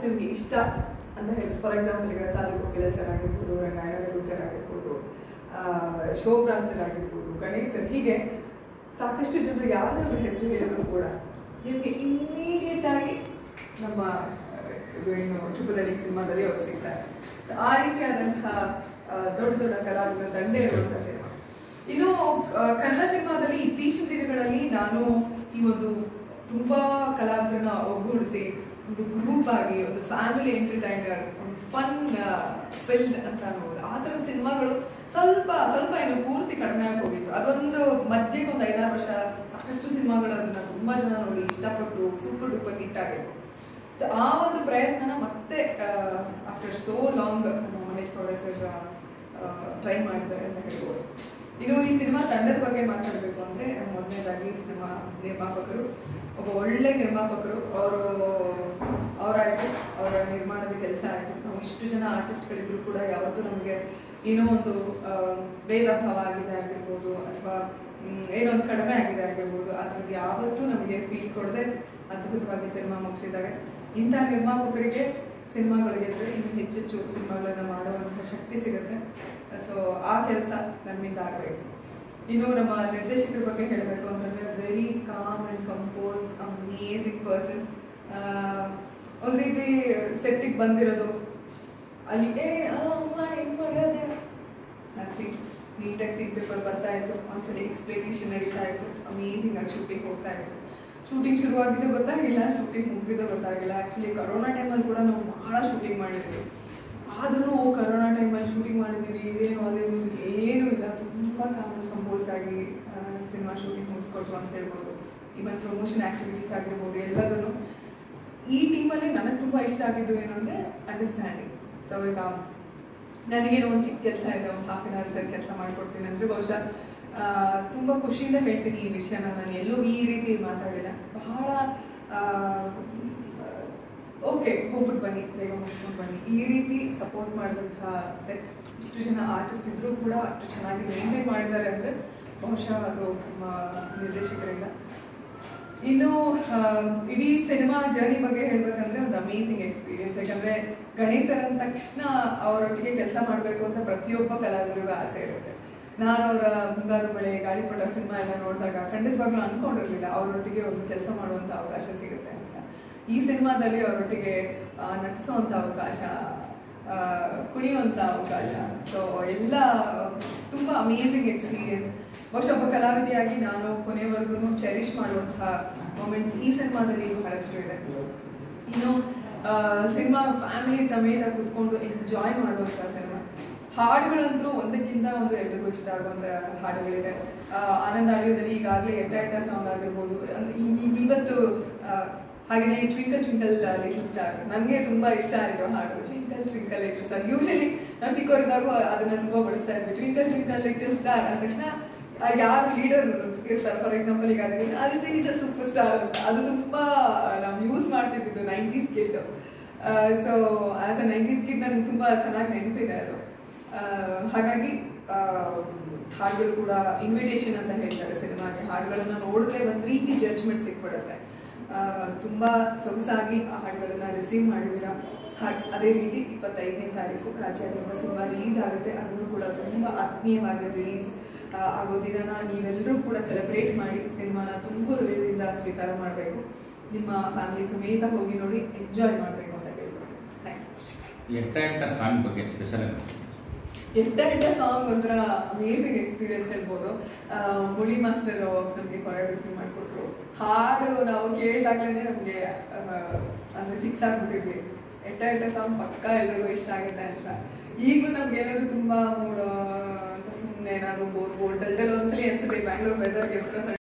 artist ನಿಮ್ಗೆ ಇಷ್ಟ ಅಂತ ಹೇಳಿ ಫಾರ್ ಎಕ್ಸಾಂಪಲ್ ಈಗ ಸಾಧು ಕೋಕಿಲ ಸರ್ ಆಗಿರ್ಬೋದು ರಂಗಾಯಣ ರಘು ಸರ್ ಆಗಿರ್ಬೋದು ಆ, ಶೋಭರಾಜ್ ಸರ್ ಆಗಿರ್ಬೋದು ಗಣೇಶ್ ಸರ್ ಹೀಗೆ ಸಾಕಷ್ಟು ಜನರು ಯಾರೇ ಅವ್ರ ಹೆಸರು ಹೇಳಿದ್ರು ಕೂಡ ನಿಮಗೆ ಇಮ್ಮಿಡಿಯೇಟ್ ಆಗಿ ನಮ್ಮ ಇದು ಏನು ಚುಪ್ಪದಳ್ಳಿ ಸಿನಿಮಾದಲ್ಲಿ ಅವರು ಸಿಗ್ತಾರೆ So, ಆ ರೀತಿಯಾದಂತಹ ಆ, ದೊಡ್ಡ ದೊಡ್ಡ ಕಲಾವಿದರ ದಂಡೆ ಇರುವಂತಹ ಸಿನಿಮಾ ಇನ್ನು ಆ, ಕನ್ನಡ ಸಿನಿಮಾದಲ್ಲಿ ಇತ್ತೀಚಿನ ದಿನಗಳಲ್ಲಿ ನಾನು ಈ ಒಂದು ತುಂಬಾ ಕಲಾವಿದರನ್ನ ಒಗ್ಗೂಡಿಸಿ ಒಂದು ಗ್ರೂಪ್ ಆಗಿ ಒಂದು ಫ್ಯಾಮಿಲಿ ಎಂಟರ್ಟೈನರ್ ಒಂದು ಫನ್ ಫಿಲ್ಡ್ ಅಂತ ಅನ್ಬೋದು ಆ ಥರದ ಸಿನಿಮಾಗಳು ಸ್ವಲ್ಪ ಸ್ವಲ್ಪ ಏನು ಪೂರ್ತಿ ಕಡಿಮೆ ಆಗಿ ಹೋಗಿತ್ತು ಅದೊಂದು ಮಧ್ಯಕ್ಕೆ ಒಂದು ಐದಾರು ವರ್ಷ ಸಾಕಷ್ಟು ಸಿನಿಮಾಗಳು ಅದನ್ನ ತುಂಬಾ ಜನ ನೋಡಿ ಇಷ್ಟಪಟ್ಟು ಸೂಪರ್ ಡೂಪರ್ ಹಿಟ್ ಆಗಿತ್ತು ಸೊ ಆ ಒಂದು ಪ್ರಯತ್ನನ ಮತ್ತೆ ಆಫ್ಟರ್ ಸೋ ಲಾಂಗ್ ನಮ್ಮ ಮಹೇಶ್ ಗೌಡ ಸರ್ ಟ್ರೈ ಮಾಡಿದ್ದಾರೆ ಅಂತ ಹೇಳ್ಬೋದು ಇನ್ನು ಈ ಸಿನಿಮಾ ತಂಡದ ಬಗ್ಗೆ ಮಾತಾಡಬೇಕು ಅಂದ್ರೆ ಮೊದಲನೇದಾಗಿ ನಮ್ಮ ನಿರ್ಮಾಪಕರು ಒಬ್ಬ ಒಳ್ಳೆ ನಿರ್ಮಾಪಕರು ಅವರು ಅವರಾಯ್ತು ಅವರ ನಿರ್ಮಾಣದ ಕೆಲಸ ಆಯ್ತು ನಾವು ಇಷ್ಟು ಜನ ಆರ್ಟಿಸ್ಟ್ಗಳಿದ್ರು ಕೂಡ ಯಾವತ್ತೂ ನಮಗೆ ಏನೋ ಒಂದು ಆ, ಭೇದ ಭಾವ ಆಗಿದೆ ಆಗಿರ್ಬೋದು ಅಥವಾ ಮ್, ಏನೋ ಒಂದು ಕಡಿಮೆ ಆಗಿದೆ ಆಗಿರ್ಬೋದು ಅದ್ರದ್ದು ಯಾವತ್ತೂ ನಮಗೆ ಫೀಲ್ ಕೊಡದೆ ಅದ್ಭುತವಾಗಿ ಸಿನಿಮಾ ಮುಗಿಸಿದ್ದಾರೆ ಇಂಥ ನಿರ್ಮಾಪಕರಿಗೆ ಸಿನಿಮಾಗಳು ಗೆದ್ರೆ ಇನ್ನು ಹೆಚ್ಚೆಚ್ಚು ಸಿನಿಮಾಗಳನ್ನ ಮಾಡುವಂತಹ ಶಕ್ತಿ ಸಿಗುತ್ತೆ ಸೊ ಆ ಕೆಲಸ ನಮ್ಮಿಂದ ಆಗಬೇಕು ಇನ್ನು ನಮ್ಮ ನಿರ್ದೇಶಕರ ಬಗ್ಗೆ ಹೇಳಬೇಕು ಅಂತಂದ್ರೆ very calm and composed amazing person ಒಂದು ರೀತಿ ಸೆಟ್ಟಿಗೆ ಬಂದಿರೋದು ಅಲ್ಲಿ ಏ ಆ, ಅಮ್ಮ ಹಿಂಗ್ ಮಾಡೋದೆ ನಥಿಂಗ್ ನೀಟಾಗಿ ಸೀಟ್ ಪೇಪರ್ ಬರ್ತಾ ಇತ್ತು ಒಂದ್ಸಲಿ ಎಕ್ಸ್ಪ್ಲನೇಷನ್ ನಡೀತಾ ಇತ್ತು ಅಮೇಝಿಂಗ್ ಆಗಿ ಶೂಟಿಂಗ್ ಹೋಗ್ತಾ ಇತ್ತು ಶೂಟಿಂಗ್ ಶುರುವಾಗಿದ್ದು ಗೊತ್ತಾಗಿಲ್ಲ ಶೂಟಿಂಗ್ ಮುಗಿದಿದ್ದು ಗೊತ್ತಾಗಿಲ್ಲ ಆ್ಯಕ್ಚುಲಿ ಕರೋನಾ ಟೈಮಲ್ಲಿ ಕೂಡ ನಾವು ಭಾಳ ಶೂಟಿಂಗ್ ಮಾಡಿದ್ವಿ ಆದ್ರೂ ಕರೋನಾ ಟೈಮಲ್ಲಿ ಶೂಟಿಂಗ್ ಮಾಡಿದ್ವಿ ಏನು ಅದೇನು ಏನೂ ಇಲ್ಲ ತುಂಬ ಕಾಮನ್ ಕಂಪೋಸ್ಡ್ ಆಗಿ ಸಿನಿಮಾ ಶೂಟಿಂಗ್ ಮುಗಿಸ್ಕೊಟ್ರು ಅಂತ ಹೇಳ್ಬೋದು ಇವನ್ ಪ್ರಮೋಷನ್ ಆ್ಯಕ್ಟಿವಿಟೀಸ್ ಆಗಿರ್ಬೋದು ಎಲ್ಲದನ್ನು ಈ ಟೀಮಲ್ಲಿ ನನಗೆ ತುಂಬ ಇಷ್ಟ ಆಗಿದ್ದು ಏನು ಅಂದರೆ ಅಂಡರ್ಸ್ಟ್ಯಾಂಡಿಂಗ್ ಸೊ ಈಗ ನನಗೇನೋ ಒಂದು ಚಿಕ್ಕ ಕೆಲಸ ಇದೆ ಒಂದು ಹಾಫ್ ಆನ್ ಅವರ್ ಸರ್ ಕೆಲಸ ಮಾಡಿಕೊಡ್ತೀನಿ ಅಂದರೆ ಬಹುಶಃ ಆ, ತುಂಬ ಖುಷಿಯಿಂದ ಹೇಳ್ತೀನಿ ಈ ವಿಷಯನ ನಾನು ಎಲ್ಲೂ ಈ ರೀತಿ ಮಾತಾಡಿಲ್ಲ ಬಹಳ ಓಕೆ ಹೋಗ್ಬಿಟ್ಟು ಬನ್ನಿ ಬೇಗ ಮುಗಿಸ್ಕೊಂಡು ಬನ್ನಿ ಈ ರೀತಿ ಸಪೋರ್ಟ್ ಮಾಡಿದಂತಹ ಸೆಟ್ ಇಷ್ಟು ಜನ ಆರ್ಟಿಸ್ಟ್ ಇದ್ರೂ ಕೂಡ ಅಷ್ಟು ಚೆನ್ನಾಗಿ ಮೇಂಟೈನ್ ಮಾಡಿದ್ದಾರೆ ಅಂದರೆ ಬಹುಶಃ ಅದು ನಮ್ಮ ನಿರ್ದೇಶಕರಿಂದ ಇನ್ನು ಆ, ಇಡೀ ಸಿನಿಮಾ ಜರ್ನಿ ಬಗ್ಗೆ ಹೇಳ್ಬೇಕಂದ್ರೆ ಒಂದು ಅಮೇಸಿಂಗ್ ಎಕ್ಸ್ಪೀರಿಯನ್ಸ್ ಯಾಕಂದ್ರೆ ಗಣೇಶರ್ ಅಂದ ತಕ್ಷಣ ಅವರೊಟ್ಟಿಗೆ ಕೆಲಸ ಮಾಡಬೇಕು ಅಂತ ಪ್ರತಿಯೊಬ್ಬ ಕಲಾವಿದರಿಗೂ ಆಸೆ ಇರುತ್ತೆ ನಾನು ಅವರ ಮುಂಗಾರು ಮಳೆ ಗಾಳಿಪಟ ಸಿನಿಮಾ ಎಲ್ಲ ನೋಡಿದಾಗ ಖಂಡಿತವಾಗ್ಲೂ ಅನ್ಕೊಂಡಿರ್ಲಿಲ್ಲ ಅವರೊಟ್ಟಿಗೆ ಒಂದು ಕೆಲಸ ಮಾಡುವಂತ ಅವಕಾಶ ಸಿಗುತ್ತೆ ಅಂತ ಈ ಸಿನಿಮಾದಲ್ಲಿ ಅವರೊಟ್ಟಿಗೆ ಆ, ನಟಿಸುವಂತ ಅವಕಾಶ ಆ, ಕುಣಿಯುವಂತ ಅವಕಾಶ ಸೊ ಎಲ್ಲ ತುಂಬಾ ಅಮೇಸಿಂಗ್ ಎಕ್ಸ್ಪೀರಿಯನ್ಸ್ ಬಹುಶಃ ಒಬ್ಬ ಕಲಾವಿದೆಯಾಗಿ ನಾನು ಕೊನೆವರೆಗೂ ಚೆರಿಶ್ ಮಾಡುವಂತಹ ಮೊಮೆಂಟ್ಸ್ ಈ ಸಿನಿಮಾದಲ್ಲಿ ಬಹಳಷ್ಟು ಇದೆ ಇನ್ನು ಸಿನಿಮಾ ಫ್ಯಾಮಿಲಿ ಸಮೇತ ಕೂತ್ಕೊಂಡು ಎಂಜಾಯ್ ಮಾಡುವಂತಹ ಸಿನಿಮಾ ಹಾಡುಗಳಂತೂ ಒಂದಕ್ಕಿಂತ ಒಂದು ಎಲ್ರಿಗೂ ಇಷ್ಟ ಆಗುವಂತ ಹಾಡುಗಳಿದೆ ಆ, ಆನಂದ ಆಡಿಯೋದಲ್ಲಿ ಈಗಾಗಲೇ ಎಟ್ಟ ಎಟ್ಟ ಸಾಂಗ್ ಆಗಿರ್ಬೋದು ಅಂದ್ರೆ ಈ- ಈ- ಇವತ್ತು ಆ, ಹಾಗೆಯೇ ಟ್ವಿಂಕಲ್ ಟ್ವಿಂಕಲ್ ಲಿಟಲ್ ಸ್ಟಾರ್ ನನಗೆ ತುಂಬಾ ಇಷ್ಟ ಆಯಿತು ಹಾಡು twinkle twinkle little star usually ನಾವು ಚಿಕ್ಕವರಿದ್ದಾಗ ಅದನ್ನ ತುಂಬಾ ಬಳಸ್ತಾ ಇದ್ವಿ ಟ್ವಿಂಕಲ್ ಟ್ವಿಂಕಲ್ ಲಿಟಲ್ ಸ್ಟಾರ್ ಅಂದ ತಕ್ಷಣ ಆ ಯಾರು ಲೀಡರ್ ಇರ್ತಾರೆ ಫಾರ್ ಎಕ್ಸಾಂಪಲ್ ಈಗ ಅದಕ್ಕೆ Aditya is a super star ಅಂತ ಅದು ತುಂಬಾ ನಾವು ಯೂಸ್ ಮಾಡ್ತಿದ್ದು nineties kid so as a nineties kid ನನಗೆ ತುಂಬಾ ಚೆನ್ನಾಗಿ ನೆನಪಿದೆ ಅದು ಆ, ಹಾಗಾಗಿ ಆ, ಹಾಡುಗಳು ಕೂಡ ಇನ್ವಿಟೇಷನ್ ಅಂತ ಹೇಳ್ತಾರೆ ಸಿನಿಮಾಗೆ ಹಾಡುಗಳನ್ನ ನೋಡಿದ್ರೆ ಒಂದು ರೀತಿ ಜಡ್ಜ್ಮೆಂಟ್ ಸಿಕ್ಬಿಡುತ್ತೆ ಆ, ತುಂಬಾ ಸೊಗಸಾಗಿ ಆ ಹಾಡುಗಳನ್ನ ರಿಸೀವ್ ಮಾಡಿದ್ದೀರಾ ಹಾಡ್- ಅದೇ ರೀತಿ ಇಪ್ಪತ್ತೈದನೇ ತಾರೀಕು ರಾಜ್ಯಾದ್ಯಂತ ಸಿನಿಮಾ ರಿಲೀಸ್ ಆಗುತ್ತೆ ಅದನ್ನು ಕೂಡ ತುಂಬಾ ಆತ್ಮೀಯವಾಗಿ ರಿಲೀಸ್ ಆಗೋ ದಿನನ ನೀವೆಲ್ಲರೂ ಕೂಡ ಸೆಲೆಬ್ರೇಟ್ ಮಾಡಿ ಸಿನಿಮಾನ ತುಂಬ ಹೃದಯದಿಂದ ಸ್ವೀಕಾರ ಮಾಡಬೇಕು ನಿಮ್ಮ ಫ್ಯಾಮಿಲಿ ಸಮೇತ ಹೋಗಿ ನೋಡಿ ಎಂಜಾಯ್ ಮಾಡಬೇಕು ಅಂತ ಹೇಳ್ಬೋದು ಥ್ಯಾಂಕ್ ಯು ಎಟ್ಟ ಎಟ್ಟ ಸಾಂಗ್ ಬಗ್ಗೆ ಸ್ಪೆಷಲ್ ಎಟ್ಟ ಎಟ್ಟ ಸಾಂಗ್ ಒಂಥರ ಅಮೇಸಿಂಗ್ ಎಕ್ಸ್ಪೀರಿಯನ್ಸ್ ಹೇಳ್ಬೋದು ಆ, ಮುಳಿ ಮಾಸ್ಟರ್ ನಮಗೆ ಕೊರಿಯೋಗ್ರಫಿ ಮಾಡಿಕೊಟ್ರು ಹಾಡು ನಾವು ಕೇಳಿದಾಗ್ಲೇ ನಮಗೆ ಅಂದ್ರೆ ಫಿಕ್ಸ್ ಆಗ್ಬಿಟ್ಟಿದ್ವಿ ಎಟ್ಟ ಎಟ್ಟ ಸಾಂಗ್ ಪಕ್ಕ ಎಲ್ರಿಗೂ ಇಷ್ಟ ಆಗುತ್ತೆ ಅಂತ ಈಗೂ ನಮ್ಗೆ ಏನಾದ್ರು ತುಂಬಾ ಮೂಡ್ ಅಂತ ಸುಮ್ಮನೆ ಏನಾದ್ರು ಬೋರ್ ಬೋರ್ ಡಲ್ ಒಂದ್ಸಲಿ ಅನ್ಸುತ್ತೆ ಬ್ಯಾಂಗ್ಳೂರ್ ವೆದರ್ಗೆ